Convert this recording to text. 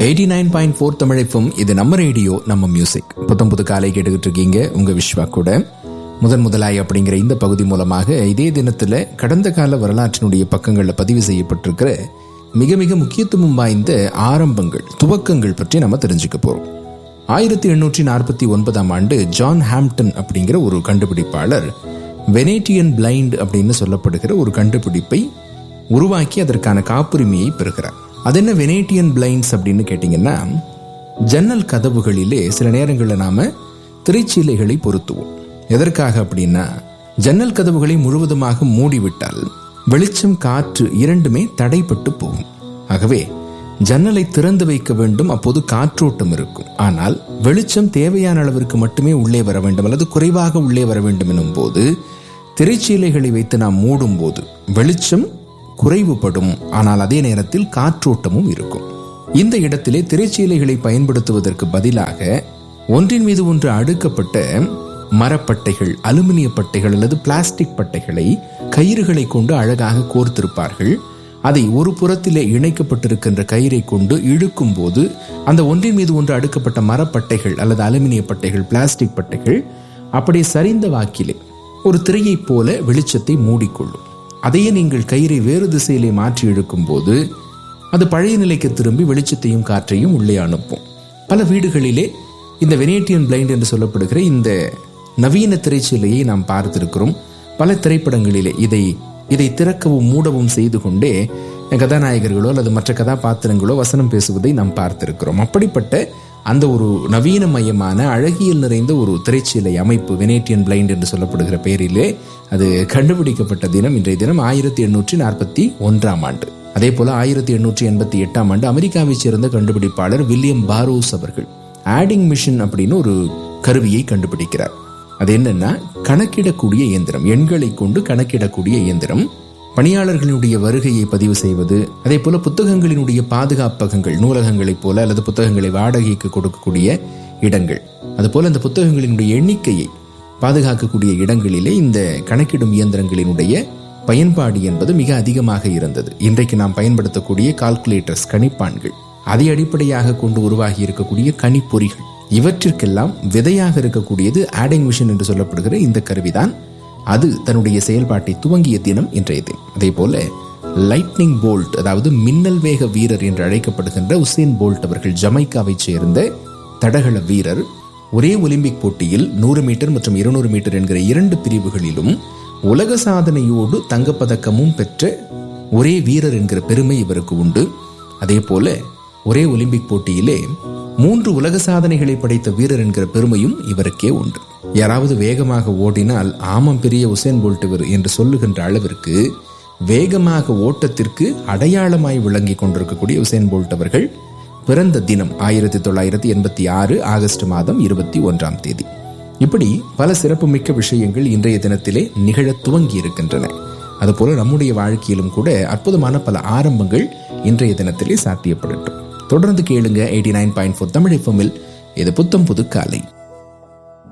eighty nine point four தமிழைப்பும் இது நம்ம ரேடியோ நம்ம மியூசிக் புத்தம் புது காலை கேட்டுக்கிட்டு இருக்கீங்க உங்க விஸ்வா கூட முதன் முதலாய் அப்படிங்கிற இந்த பகுதி மூலமாக இதே தினத்துல கடந்த கால வரலாற்றினுடைய பக்கங்களில் பதிவு செய்யப்பட்டிருக்கிற மிக மிக முக்கியத்துவம் வாய்ந்த ஆரம்பங்கள் துவக்கங்கள் பற்றி நம்ம தெரிஞ்சுக்க போறோம் ஆயிரத்தி எண்ணூற்றி நாற்பத்தி ஒன்பதாம் ஆண்டு ஜான் ஹாம்டன் அப்படிங்கிற ஒரு கண்டுபிடிப்பாளர் வெனேட்டியன் பிளைண்ட் அப்படின்னு சொல்லப்படுகிற ஒரு கண்டுபிடிப்பை உருவாக்கி அதற்கான காப்புரிமையை பெறுகிறார் அது என்ன வெனேட்டியன் பிளைண்ட்ஸ் அப்படின்னு கேட்டிங்கன்னா ஜன்னல் கதவுகளிலே சில நேரங்களில் நாம திரைச்சீலைகளை பொருத்துவோம் எதற்காக அப்படின்னா ஜன்னல் கதவுகளை முழுவதுமாக மூடிவிட்டால் வெளிச்சம் காற்று இரண்டுமே தடைப்பட்டு போகும் ஆகவே ஜன்னலை திறந்து வைக்க வேண்டும் அப்போது காற்றோட்டம் இருக்கும் ஆனால் வெளிச்சம் தேவையான அளவிற்கு மட்டுமே உள்ளே வர வேண்டும் அல்லது குறைவாக உள்ளே வர வேண்டும் எனும் போது திரைச்சீலைகளை வைத்து நாம் மூடும் போது வெளிச்சம் குறைவுபடும் ஆனால் அதே நேரத்தில் காற்றோட்டமும் இருக்கும் இந்த இடத்திலே திரைச்சீலைகளை பயன்படுத்துவதற்கு பதிலாக ஒன்றின் மீது ஒன்று அடுக்கப்பட்ட மரப்பட்டைகள் அலுமினிய பட்டைகள் அல்லது பிளாஸ்டிக் பட்டைகளை கயிறுகளை கொண்டு அழகாக கோர்த்திருப்பார்கள் அதை ஒரு புறத்திலே இணைக்கப்பட்டிருக்கின்ற கயிறை கொண்டு இழுக்கும் போது அந்த ஒன்றின் மீது ஒன்று அடுக்கப்பட்ட மரப்பட்டைகள் அல்லது அலுமினிய பட்டைகள் பிளாஸ்டிக் பட்டைகள் அப்படியே சரிந்த வாக்கிலே ஒரு திரையைப் போல வெளிச்சத்தை மூடிக்கொள்ளும் அதையே நீங்கள் கயிறை வேறு திசையிலே மாற்றி இழுக்கும் போது அது பழைய நிலைக்கு திரும்பி வெளிச்சத்தையும் காற்றையும் உள்ளே அனுப்பும் பல வீடுகளிலே இந்த வெனேட்டியன் பிளைண்ட் என்று சொல்லப்படுகிற இந்த நவீன திரைச்சீலையை நாம் பார்த்திருக்கிறோம் பல திரைப்படங்களிலே இதை இதை திறக்கவும் மூடவும் செய்து கொண்டே கதாநாயகர்களோ அல்லது மற்ற கதாபாத்திரங்களோ வசனம் பேசுவதை நாம் பார்த்திருக்கிறோம் அப்படிப்பட்ட அந்த ஒரு நவீனமயமான அழகியல் நிறைந்த ஒரு திரைச்சீலை அமைப்பு வெனேட்டியன் பிளைண்ட் என்று சொல்லப்படுகிற பெயரிலே அது கண்டுபிடிக்கப்பட்ட தினம் இன்றைய தினம் ஆயிரத்தி எண்ணூற்றி நாற்பத்தி ஒன்றாம் ஆண்டு அதே போல ஆயிரத்தி எண்ணூற்றி எண்பத்தி எட்டாம் ஆண்டு அமெரிக்காவைச் சேர்ந்த கண்டுபிடிப்பாளர் வில்லியம் பாரோஸ் அவர்கள் ஆடிங் மிஷின் அப்படின்னு ஒரு கருவியை கண்டுபிடிக்கிறார் அது என்னன்னா கணக்கிடக்கூடிய இயந்திரம் எண்களை கொண்டு கணக்கிடக்கூடிய இயந்திரம் பணியாளர்களுடைய வருகையை பதிவு செய்வது அதே போல புத்தகங்களினுடைய பாதுகாப்பகங்கள் நூலகங்களைப் போல அல்லது புத்தகங்களை வாடகைக்கு கொடுக்கக்கூடிய இடங்கள் அதுபோல அந்த புத்தகங்களினுடைய எண்ணிக்கையை பாதுகாக்கக்கூடிய இடங்களிலே இந்த கணக்கிடும் இயந்திரங்களினுடைய பயன்பாடு என்பது மிக அதிகமாக இருந்தது இன்றைக்கு நாம் பயன்படுத்தக்கூடிய கால்குலேட்டர்ஸ் கணிப்பான்கள் அதை அடிப்படையாக கொண்டு உருவாகி இருக்கக்கூடிய கணிப்பொறிகள் இவற்றிற்கெல்லாம் விதையாக இருக்கக்கூடியது ஆடிங் மிஷின் என்று சொல்லப்படுகிற இந்த கருவிதான் அது தன்னுடைய செயல்பாட்டை துவங்கிய தினம் இன்றைய தினம் அதே போல லைட்னிங் போல்ட் அதாவது மின்னல் வேக வீரர் என்று அழைக்கப்படுகின்ற உசேன் போல்ட் அவர்கள் ஜமைக்காவைச் சேர்ந்த தடகள வீரர் ஒரே ஒலிம்பிக் போட்டியில் நூறு மீட்டர் மற்றும் இருநூறு மீட்டர் என்கிற இரண்டு பிரிவுகளிலும் உலக சாதனையோடு தங்கப்பதக்கமும் பெற்ற ஒரே வீரர் என்கிற பெருமை இவருக்கு உண்டு அதே போல ஒரே ஒலிம்பிக் போட்டியிலே மூன்று உலக சாதனைகளை படைத்த வீரர் என்கிற பெருமையும் இவருக்கே உண்டு யாராவது வேகமாக ஓடினால் ஆமாம் பெரிய உசேன் போல்ட் இவர் என்று சொல்லுகின்ற அளவிற்கு வேகமாக ஓட்டத்திற்கு அடையாளமாய் விளங்கி கொண்டிருக்கக்கூடிய உசேன் போல்ட் அவர்கள் பிறந்த தினம் ஆயிரத்தி தொள்ளாயிரத்தி எண்பத்தி ஆறு ஆகஸ்ட் மாதம் இருபத்தி ஒன்றாம் தேதி இப்படி பல சிறப்புமிக்க விஷயங்கள் இன்றைய தினத்திலே நிகழ துவங்கி இருக்கின்றன அதுபோல நம்முடைய வாழ்க்கையிலும் கூட அற்புதமான பல ஆரம்பங்கள் இன்றைய தினத்திலே சாத்தியப்படட்டும் தொடர்ந்து கேளுங்க eighty nine point four Tamil எஃப்எம்மில் இது புத்தம் புது காலை